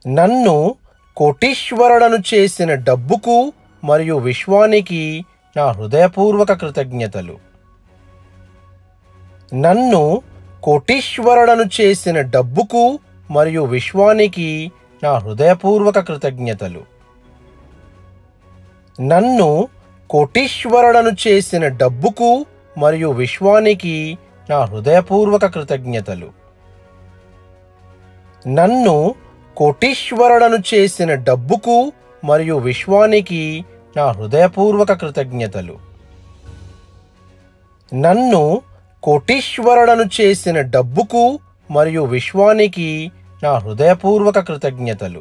నన్ను కోటీశ్వరుడను చేసిన డబ్బుకు మరియు విశ్వానికి నా హృదయపూర్వక కృతజ్ఞతలు నన్ను కోటీశ్వరుడను చేసిన డబ్బుకు మరియు విశ్వానికి నా హృదయపూర్వక కృతజ్ఞతలు నన్ను కోటీశ్వరుడను చేసిన డబ్బుకు మరియు విశ్వానికి నా హృదయపూర్వక కృతజ్ఞతలు నన్ను కోటీశ్వరుడను చేసిన డబ్బుకు మరియు విశ్వానికి నా హృదయపూర్వక కృతజ్ఞతలు నన్ను కోటీశ్వరుడను చేసిన డబ్బుకు మరియు విశ్వానికి నా హృదయపూర్వక కృతజ్ఞతలు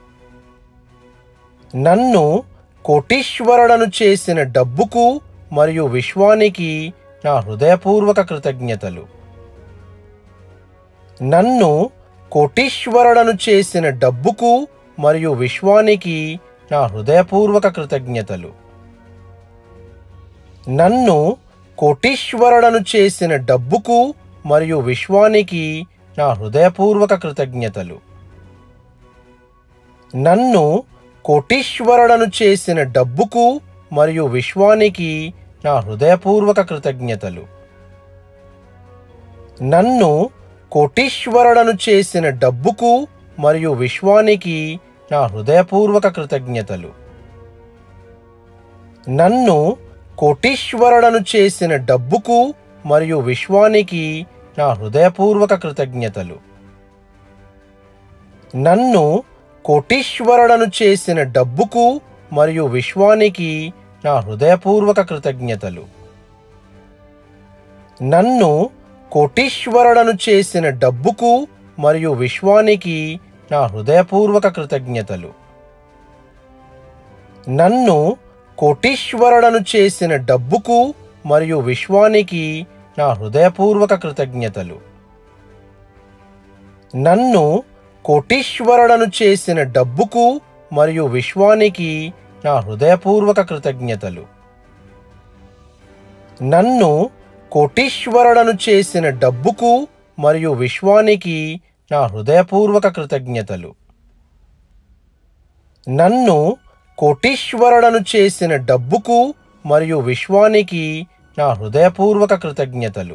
నన్ను కోటీశ్వరుడను చేసిన డబ్బుకు మరియు విశ్వానికి నా హృదయపూర్వక కృతజ్ఞతలు నన్ను కోటీశ్వరుడను చేసిన డబ్బుకు మరియు విశ్వానికి నా హృదయపూర్వక కృతజ్ఞతలు నన్ను కోటీశ్వరుడను చేసిన డబ్బుకు మరియు విశ్వానికి నా హృదయపూర్వక కృతజ్ఞతలు నన్ను కోటీశ్వరుడను చేసిన డబ్బుకు మరియు విశ్వానికి నా హృదయపూర్వక కృతజ్ఞతలు నన్ను కోటీశ్వరుడను చేసిన డబ్బుకు మరియు విశ్వానికి నా హృదయపూర్వక కృతజ్ఞతలు నన్ను కోటీశ్వరుడను చేసిన డబ్బుకు మరియు విశ్వానికి నా హృదయపూర్వక కృతజ్ఞతలు నన్ను కోటీశ్వరుడను చేసిన డబ్బుకు మరియు విశ్వానికి నా హృదయపూర్వక కృతజ్ఞతలు నన్ను కోటీశ్వరుడను చేసిన డబ్బుకు మరియు విశ్వానికి నా హృదయపూర్వక కృతజ్ఞతలు నన్ను కోటీశ్వరుడను చేసిన డబ్బుకు మరియు విశ్వానికి నా హృదయపూర్వక కృతజ్ఞతలు నన్ను కోటీశ్వరుడను చేసిన డబ్బుకు మరియు విశ్వానికి నా హృదయపూర్వక కృతజ్ఞతలు నన్ను కోటీశ్వరుడను చేసిన డబ్బుకు మరియు విశ్వానికి నా హృదయపూర్వక కృతజ్ఞతలు నన్ను కోటీశ్వరుడను చేసిన డబ్బుకు మరియు విశ్వానికి నా హృదయపూర్వక కృతజ్ఞతలు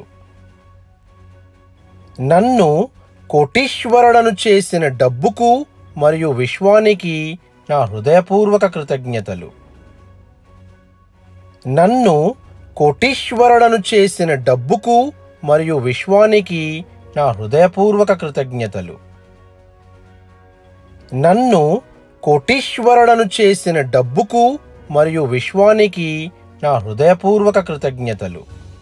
నన్ను కోటీశ్వరుడను చేసిన డబ్బుకు మరియు విశ్వానికి నా హృదయపూర్వక కృతజ్ఞతలు నన్ను కోటీశ్వరుడను చేసిన డబ్బుకు మరియు విశ్వానికి నా హృదయపూర్వక కృతజ్ఞతలు నన్ను కోటీశ్వరుడను చేసిన డబ్బుకు మరియు విశ్వానికి నా హృదయపూర్వక కృతజ్ఞతలు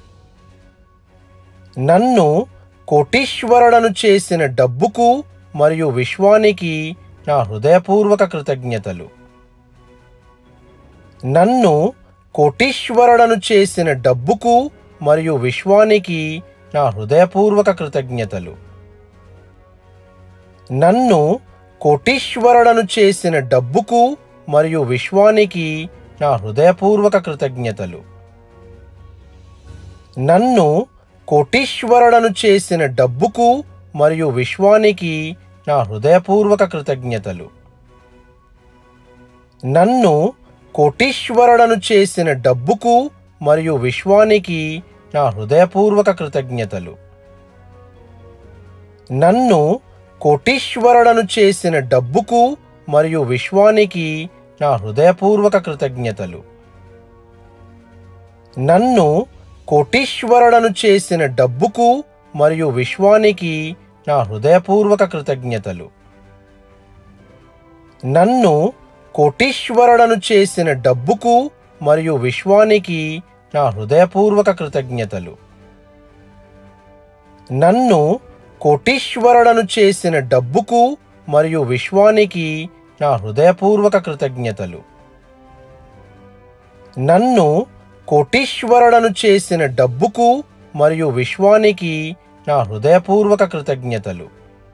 నన్ను కోటీశ్వరుడను చేసిన డబ్బుకు మరియు విశ్వానికి నా హృదయపూర్వక కృతజ్ఞతలు నన్ను కోటీశ్వరుడను చేసిన డబ్బుకు మరియు విశ్వానికి నా హృదయపూర్వక కృతజ్ఞతలు నన్ను కోటీశ్వరుడను చేసిన డబ్బుకు మరియు విశ్వానికి నా హృదయపూర్వక కృతజ్ఞతలు నన్ను కోటీశ్వరుడను చేసిన డబ్బుకు మరియు విశ్వానికి నా హృదయపూర్వక కృతజ్ఞతలు నన్ను కోటీశ్వరుడను చేసిన డబ్బుకు మరియు విశ్వానికి నా హృదయపూర్వక కృతజ్ఞతలు నన్ను కోటీశ్వరుడను చేసిన డబ్బుకు మరియు విశ్వానికి నా హృదయపూర్వక కృతజ్ఞతలు నన్ను కోటీశ్వరుడను చేసిన డబ్బుకు మరియు విశ్వానికి నా హృదయపూర్వక కృతజ్ఞతలు నన్ను కోటీశ్వరుడను చేసిన డబ్బుకు మరియు విశ్వానికి నా హృదయపూర్వక కృతజ్ఞతలు నన్ను కోటీశ్వరుడను చేసిన డబ్బుకు మరియు విశ్వానికి నా హృదయపూర్వక కృతజ్ఞతలు నన్ను కోటీశ్వరుడను చేసిన డబ్బుకు మరియు విశ్వానికి నా హృదయపూర్వక కృతజ్ఞతలు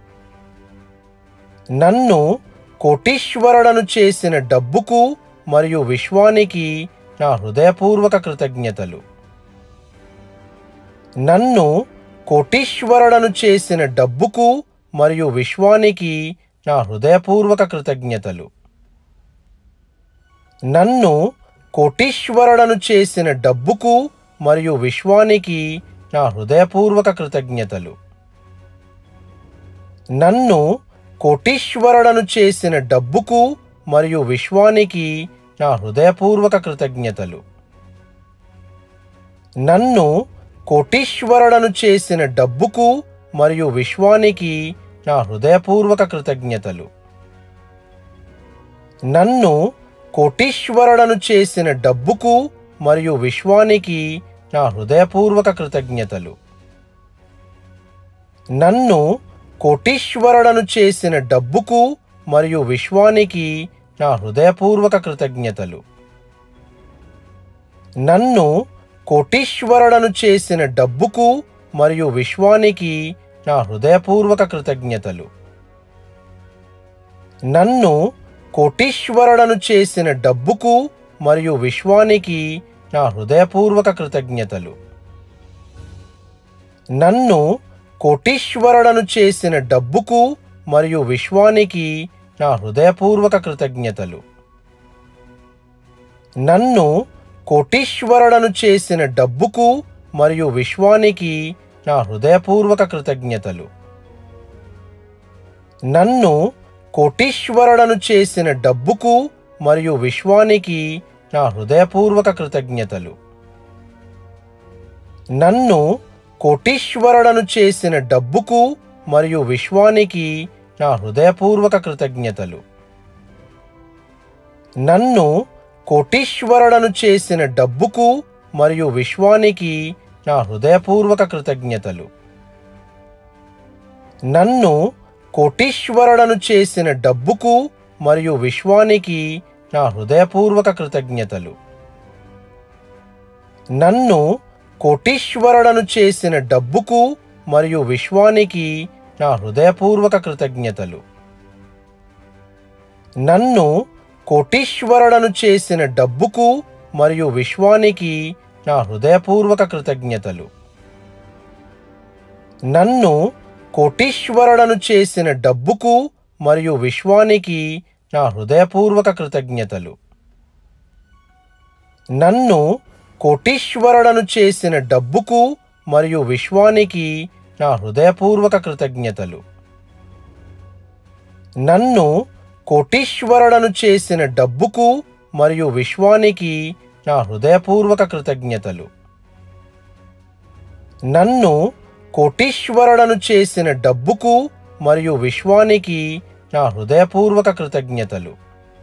నన్ను కోటీశ్వరుడను చేసిన డబ్బుకు మరియు విశ్వానికి నా హృదయపూర్వక కృతజ్ఞతలు నన్ను కోటీశ్వరుడను చేసిన డబ్బుకు మరియు విశ్వానికి నా హృదయపూర్వక కృతజ్ఞతలు నన్ను కోటీశ్వరులను చేసిన డబ్బుకు మరియు విశ్వానికి నా హృదయపూర్వక కృతజ్ఞతలు నన్ను కోటీశ్వరులను చేసిన డబ్బుకు మరియు విశ్వానికి నా హృదయపూర్వక కృతజ్ఞతలు నన్ను కోటీశ్వరులను చేసిన డబ్బుకు మరియు విశ్వానికి నా హృదయపూర్వక కృతజ్ఞతలు నన్ను కోటీశ్వరులను చేసిన డబ్బుకు మరియు విశ్వానికి నా హృదయపూర్వక కృతజ్ఞతలు నన్ను కోటీశ్వరులను చేసిన డబ్బుకు మరియు విశ్వానికి నా హృదయపూర్వక కృతజ్ఞతలు నన్ను కోటీశ్వరులను చేసిన డబ్బుకు మరియు విశ్వానికి నా హృదయపూర్వక కృతజ్ఞతలు నన్ను కోటీశ్వరులను చేసిన డబ్బుకు మరియు విశ్వానికి నా హృదయపూర్వక కృతజ్ఞతలు నన్ను కోటీశ్వరులను చేసిన డబ్బుకు మరియు విశ్వానికి నా హృదయపూర్వక కృతజ్ఞతలు నన్ను కోటీశ్వరులను చేసిన డబ్బుకు మరియు విశ్వానికి నా హృదయపూర్వక కృతజ్ఞతలు నన్ను కోటీశ్వరులను చేసిన డబ్బుకు మరియు విశ్వానికి నా హృదయపూర్వక కృతజ్ఞతలు నన్ను కోటీశ్వరులను చేసిన డబ్బుకు మరియు విశ్వానికి నా హృదయపూర్వక కృతజ్ఞతలు నన్ను కోటీశ్వరులను చేసిన డబ్బుకు మరియు విశ్వానికి నా హృదయపూర్వక కృతజ్ఞతలు నన్ను కోటీశ్వరులను చేసిన డబ్బుకు మరియు విశ్వానికి నా హృదయపూర్వక కృతజ్ఞతలు నన్ను కోటీశ్వరులను చేసిన డబ్బుకు మరియు విశ్వానికి నా హృదయపూర్వక కృతజ్ఞతలు నన్ను కోటీశ్వరులను చేసిన డబ్బుకు మరియు విశ్వానికి నా హృదయపూర్వక కృతజ్ఞతలు నన్ను కోటీశ్వరులను చేసిన డబ్బుకు మరియు విశ్వానికి నా హృదయపూర్వక కృతజ్ఞతలు నన్ను కోటీశ్వరులను చేసిన డబ్బుకు మరియు విశ్వానికి నా హృదయపూర్వక కృతజ్ఞతలు నన్ను కోటీశ్వరులను చేసిన డబ్బుకు మరియు విశ్వానికి నా హృదయపూర్వక కృతజ్ఞతలు నన్ను కోటీశ్వరులను చేసిన డబ్బుకు మరియు విశ్వానికి నా హృదయపూర్వక కృతజ్ఞతలు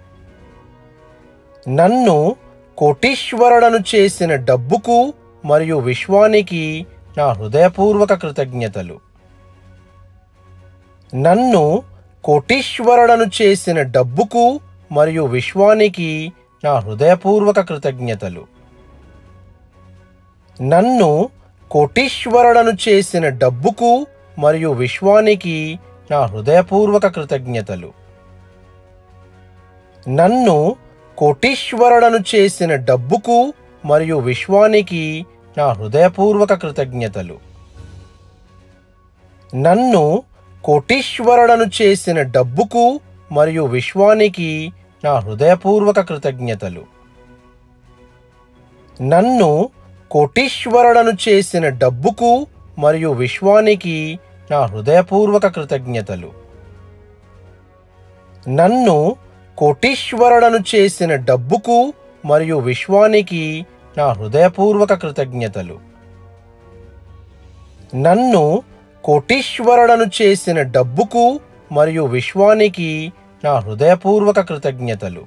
నన్ను కోటీశ్వరులను చేసిన డబ్బుకు మరియు విశ్వానికి నా హృదయపూర్వక కృతజ్ఞతలు నన్ను కోటీశ్వరులను చేసిన డబ్బుకు మరియు విశ్వానికి నా హృదయపూర్వక కృతజ్ఞతలు నన్ను కోటీశ్వరులను చేసిన డబ్బుకు మరియు విశ్వానికి నా హృదయపూర్వక కృతజ్ఞతలు నన్ను కోటీశ్వరులను చేసిన డబ్బుకు మరియు విశ్వానికి నా హృదయపూర్వక కృతజ్ఞతలు నన్ను కోటీశ్వరులను చేసిన డబ్బుకు మరియు విశ్వానికి నా హృదయపూర్వక కృతజ్ఞతలు నన్ను కోటీశ్వరులను చేసిన డబ్బుకు మరియు విశ్వానికి నా హృదయపూర్వక కృతజ్ఞతలు నన్ను కోటీశ్వరులను చేసిన డబ్బుకు మరియు విశ్వానికి నా హృదయపూర్వక కృతజ్ఞతలు నన్ను కోటీశ్వరులను చేసిన డబ్బుకు మరియు విశ్వానికి నా హృదయపూర్వక కృతజ్ఞతలు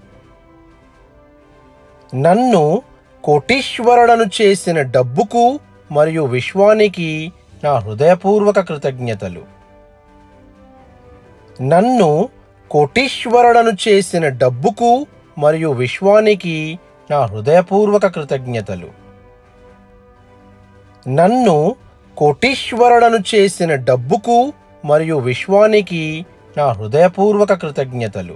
నన్ను కోటీశ్వరులను చేసిన డబ్బుకు మరియు విశ్వానికి నా హృదయపూర్వక కృతజ్ఞతలు నన్ను కోటీశ్వరులను చేసిన డబ్బుకు మరియు విశ్వానికి నా హృదయపూర్వక కృతజ్ఞతలు నన్ను కోటీశ్వరులను చేసిన డబ్బుకు మరియు విశ్వానికి నా హృదయపూర్వక కృతజ్ఞతలు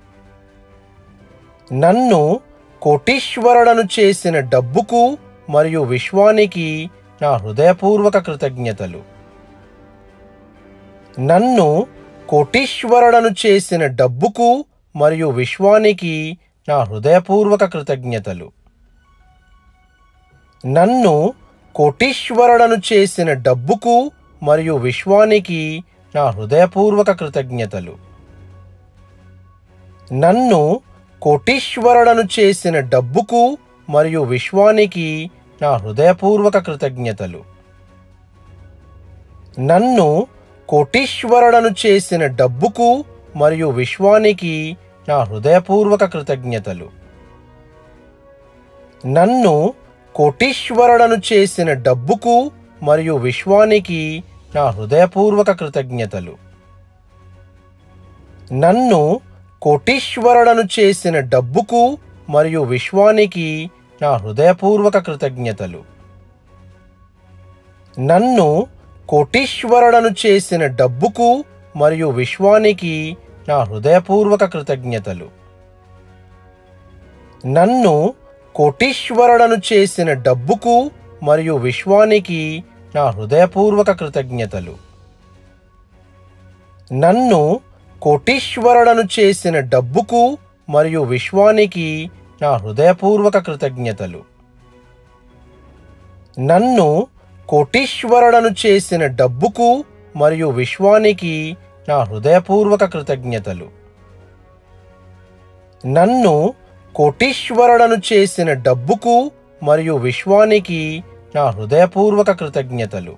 నన్ను కోటీశ్వరులను చేసిన డబ్బుకు మరియు విశ్వానికి నా హృదయపూర్వక కృతజ్ఞతలు నన్ను కోటీశ్వరులను చేసిన డబ్బుకు మరియు విశ్వానికి నా హృదయపూర్వక కృతజ్ఞతలు నన్ను కోటీశ్వరులను చేసిన డబ్బుకు మరియు విశ్వానికి నా హృదయపూర్వక కృతజ్ఞతలు నన్ను కోటీశ్వరులను చేసిన డబ్బుకు మరియు విశ్వానికి నా హృదయపూర్వక కృతజ్ఞతలు నన్ను కోటీశ్వరులను చేసిన డబ్బుకు మరియు విశ్వానికి నా హృదయపూర్వక కృతజ్ఞతలు నన్ను కోటీశ్వరులను చేసిన డబ్బుకు మరియు విశ్వానికి నా హృదయపూర్వక కృతజ్ఞతలు నన్ను కోటీశ్వరులను చేసిన డబ్బుకు మరియు విశ్వానికి నా హృదయపూర్వక కృతజ్ఞతలు నన్ను కోటీశ్వరులను చేసిన డబ్బుకు మరియు విశ్వానికి నా హృదయపూర్వక కృతజ్ఞతలు నన్ను కోటీశ్వరులను చేసిన డబ్బుకు మరియు విశ్వానికి నా హృదయపూర్వక కృతజ్ఞతలు నన్ను కోటీశ్వరులను చేసిన డబ్బుకు మరియు విశ్వానికి నా హృదయపూర్వక కృతజ్ఞతలు నన్ను కోటీశ్వరులను చేసిన డబ్బుకు మరియు విశ్వానికి నా హృదయపూర్వక కృతజ్ఞతలు నన్ను కోటీశ్వరులను చేసిన డబ్బుకు మరియు విశ్వానికి నా హృదయపూర్వక కృతజ్ఞతలు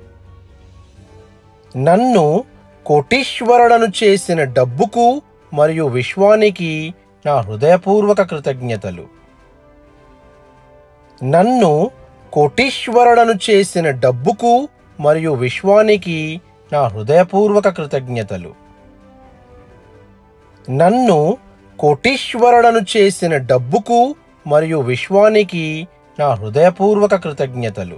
నన్ను కోటీశ్వరులను చేసిన డబ్బుకు మరియు విశ్వానికి నా హృదయపూర్వక కృతజ్ఞతలు నన్ను కోటీశ్వరులను చేసిన డబ్బుకు మరియు విశ్వానికి నా హృదయపూర్వక కృతజ్ఞతలు నన్ను కోటీశ్వరులను చేసిన డబ్బుకు మరియు విశ్వానికి నా హృదయపూర్వక కృతజ్ఞతలు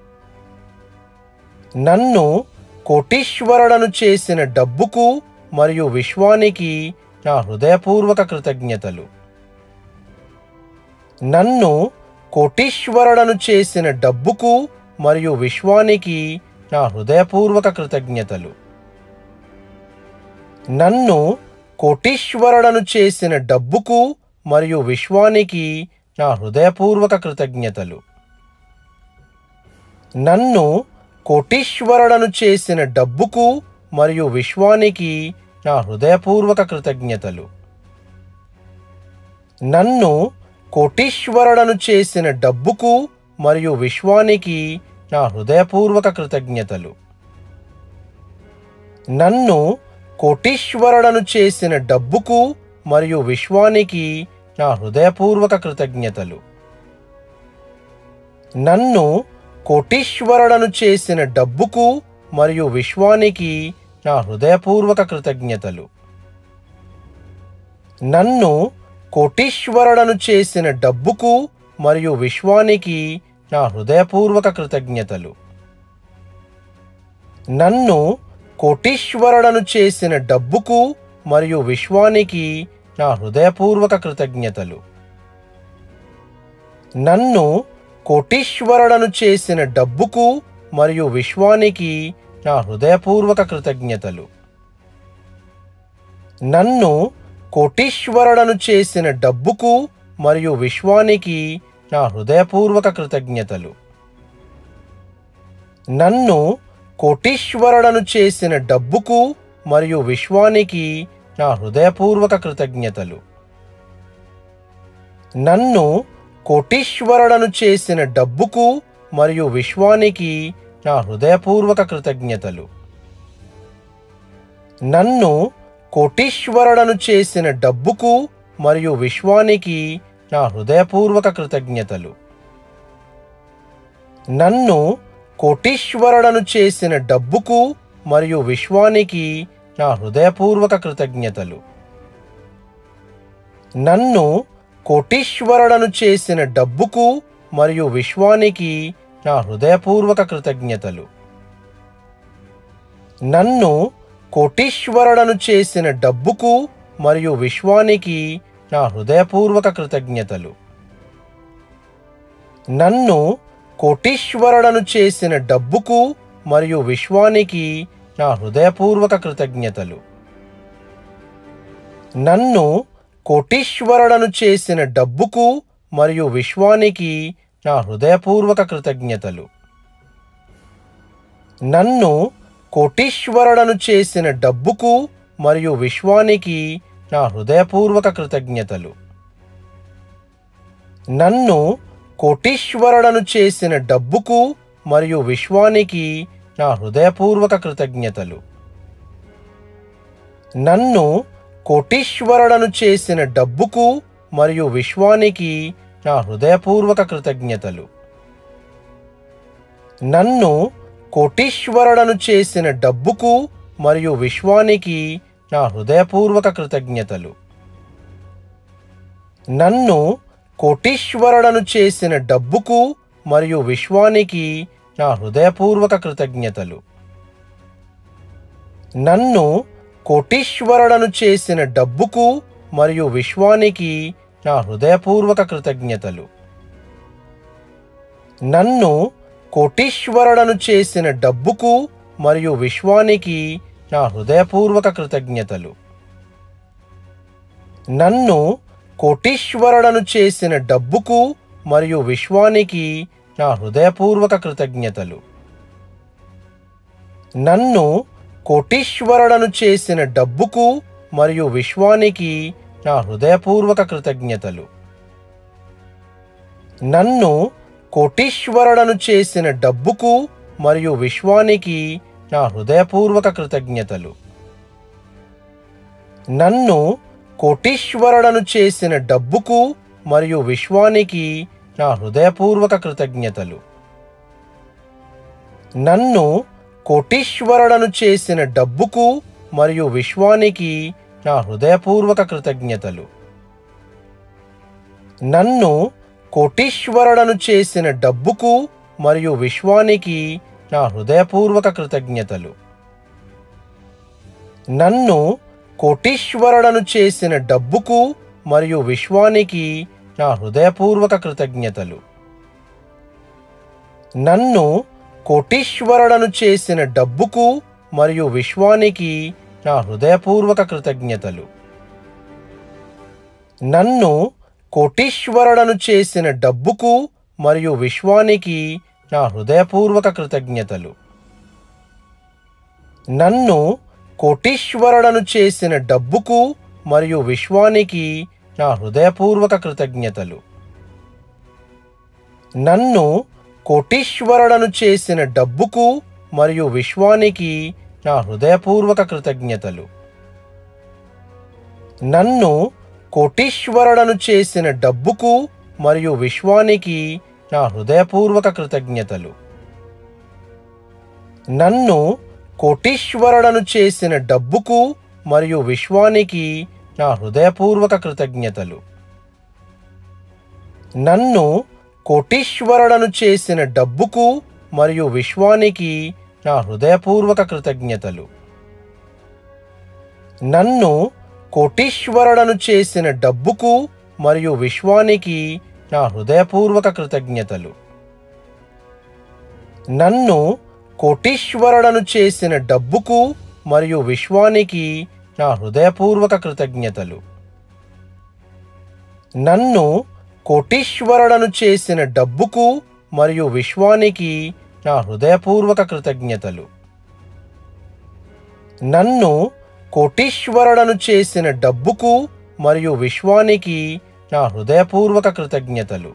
నన్ను కోటీశ్వరులను చేసిన డబ్బుకు మరియు విశ్వానికి నా హృదయపూర్వక కృతజ్ఞతలు నన్ను కోటీశ్వరులను చేసిన డబ్బుకు మరియు విశ్వానికి నా హృదయపూర్వక కృతజ్ఞతలు నన్ను కోటీశ్వరులను చేసిన డబ్బుకు మరియు విశ్వానికి నా హృదయపూర్వక కృతజ్ఞతలు నన్ను కోటీశ్వరులను చేసిన డబ్బుకు మరియు విశ్వానికి నా హృదయపూర్వక కృతజ్ఞతలు నన్ను కోటీశ్వరులను చేసిన డబ్బుకు మరియు విశ్వానికి నా హృదయపూర్వక కృతజ్ఞతలు నన్ను కోటీశ్వరులను చేసిన డబ్బుకు మరియు విశ్వానికి నా హృదయపూర్వక కృతజ్ఞతలు నన్ను కోటీశ్వరులను చేసిన డబ్బుకు మరియు విశ్వానికి నా హృదయపూర్వక కృతజ్ఞతలు నన్ను కోటీశ్వరులను చేసిన డబ్బుకు మరియు విశ్వానికి నా హృదయపూర్వక కృతజ్ఞతలు నన్ను కోటీశ్వరులను చేసిన డబ్బుకు మరియు విశ్వానికి నా హృదయపూర్వక కృతజ్ఞతలు నన్ను కోటీశ్వరులను చేసిన డబ్బుకు మరియు విశ్వానికి నా హృదయపూర్వక కృతజ్ఞతలు నన్ను కోటీశ్వరులను చేసిన డబ్బుకు మరియు విశ్వానికి నా హృదయపూర్వక కృతజ్ఞతలు నన్ను కోటీశ్వరులను చేసిన డబ్బుకు మరియు విశ్వానికి నా హృదయపూర్వక కృతజ్ఞతలు నన్ను కోటీశ్వరులను చేసిన డబ్బుకు మరియు విశ్వానికి నా హృదయపూర్వక కృతజ్ఞతలు నన్ను కోటీశ్వరులను చేసిన డబ్బుకు మరియు విశ్వానికి నా హృదయపూర్వక కృతజ్ఞతలు నన్ను కోటీశ్వరులను చేసిన డబ్బుకు మరియు విశ్వానికి నా హృదయపూర్వక కృతజ్ఞతలు నన్ను కోటీశ్వరులను చేసిన డబ్బుకు మరియు విశ్వానికి నా హృదయపూర్వక కృతజ్ఞతలు నన్ను కోటీశ్వరులను చేసిన డబ్బుకు మరియు విశ్వానికి నా హృదయపూర్వక కృతజ్ఞతలు నన్ను కోటీశ్వరులను చేసిన డబ్బుకు మరియు విశ్వానికి నా హృదయపూర్వక కృతజ్ఞతలు నన్ను కోటీశ్వరులను చేసిన డబ్బుకు మరియు విశ్వానికి నా హృదయపూర్వక కృతజ్ఞతలు నన్ను కోటీశ్వరులను చేసిన డబ్బుకు మరియు విశ్వానికి నా హృదయపూర్వక కృతజ్ఞతలు నన్ను కోటీశ్వరులను చేసిన డబ్బుకు మరియు విశ్వానికి నా హృదయపూర్వక కృతజ్ఞతలు నన్ను కోటీశ్వరులను చేసిన డబ్బుకు మరియు విశ్వానికి నా హృదయపూర్వక కృతజ్ఞతలు నన్ను కోటీశ్వరులను చేసిన డబ్బుకు మరియు విశ్వానికి నా హృదయపూర్వక కృతజ్ఞతలు నన్ను కోటీశ్వరులను చేసిన డబ్బుకు మరియు విశ్వానికి నా హృదయపూర్వక కృతజ్ఞతలు నన్ను కోటీశ్వరులను చేసిన డబ్బుకు మరియు విశ్వానికి నా హృదయపూర్వక కృతజ్ఞతలు నన్ను కోటీశ్వరులను చేసిన డబ్బుకు మరియు విశ్వానికి నా హృదయపూర్వక కృతజ్ఞతలు నన్ను కోటీశ్వరులను చేసిన డబ్బుకు మరియు విశ్వానికి నా హృదయపూర్వక కృతజ్ఞతలు నన్ను కోటీశ్వరులను చేసిన డబ్బుకు మరియు విశ్వానికి నా హృదయపూర్వక కృతజ్ఞతలు నన్ను కోటీశ్వరులను చేసిన డబ్బుకు మరియు విశ్వానికి నా హృదయపూర్వక కృతజ్ఞతలు నన్ను కోటీశ్వరులను చేసిన డబ్బుకు మరియు విశ్వానికి నా హృదయపూర్వక కృతజ్ఞతలు నన్ను కోటీశ్వరులను చేసిన డబ్బుకు మరియు విశ్వానికి నా హృదయపూర్వక కృతజ్ఞతలు నన్ను కోటీశ్వరులను చేసిన డబ్బుకు మరియు విశ్వానికి నా హృదయపూర్వక కృతజ్ఞతలు నన్ను కోటీశ్వరులను చేసిన డబ్బుకు మరియు విశ్వానికి నా హృదయపూర్వక కృతజ్ఞతలు నన్ను కోటీశ్వరులను చేసిన డబ్బుకు మరియు విశ్వానికి నా హృదయపూర్వక కృతజ్ఞతలు నన్ను కోటీశ్వరులను చేసిన డబ్బుకు మరియు విశ్వానికి నా హృదయపూర్వక కృతజ్ఞతలు నన్ను కోటీశ్వరులను చేసిన డబ్బుకు మరియు విశ్వానికి నా హృదయపూర్వక కృతజ్ఞతలు నన్ను కోటీశ్వరులను చేసిన డబ్బుకు మరియు విశ్వానికి నా హృదయపూర్వక కృతజ్ఞతలు నన్ను కోటీశ్వరులను చేసిన డబ్బుకు మరియు విశ్వానికి నా హృదయపూర్వక కృతజ్ఞతలు నన్ను కోటీశ్వరులను చేసిన డబ్బుకు మరియు విశ్వానికి నా హృదయపూర్వక కృతజ్ఞతలు నన్ను కోటీశ్వరులను చేసిన డబ్బుకు మరియు విశ్వానికి నా హృదయపూర్వక కృతజ్ఞతలు నన్ను కోటీశ్వరులను చేసిన డబ్బుకు మరియు విశ్వానికి నా హృదయపూర్వక కృతజ్ఞతలు నన్ను కోటీశ్వరులను చేసిన డబ్బుకు మరియు విశ్వానికి నా హృదయపూర్వక కృతజ్ఞతలు నన్ను కోటీశ్వరులను చేసిన డబ్బుకు మరియు విశ్వానికి నా హృదయపూర్వక కృతజ్ఞతలు నన్ను కోటీశ్వరులను చేసిన డబ్బుకు మరియు విశ్వానికి నా హృదయపూర్వక కృతజ్ఞతలు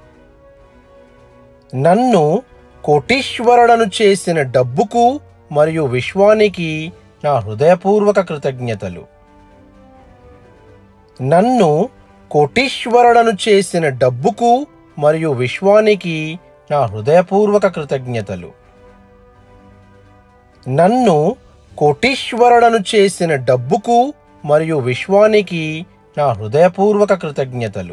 నన్ను కోటీశ్వరులను చేసిన డబ్బుకు మరియు విశ్వానికి నా హృదయపూర్వక కృతజ్ఞతలు నన్ను కోటీశ్వరులను చేసిన డబ్బుకు మరియు విశ్వానికి నా హృదయపూర్వక కృతజ్ఞతలు నన్ను కోటీశ్వరులను చేసిన డబ్బుకు మరియు విశ్వానికి నా హృదయపూర్వక కృతజ్ఞతలు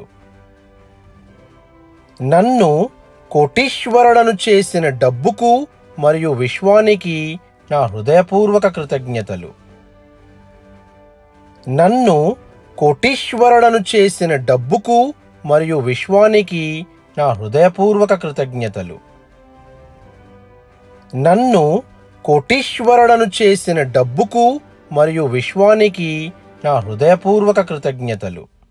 నన్ను కోటీశ్వరులను చేసిన డబ్బుకు మరియు విశ్వానికి నా హృదయపూర్వక కృతజ్ఞతలు నన్ను కోటీశ్వరులను చేసిన డబ్బుకు మరియు విశ్వానికి నా హృదయపూర్వక కృతజ్ఞతలు నన్ను కోటీశ్వరులను చేసిన డబ్బుకు మరియు విశ్వానికి నా హృదయపూర్వక కృతజ్ఞతలు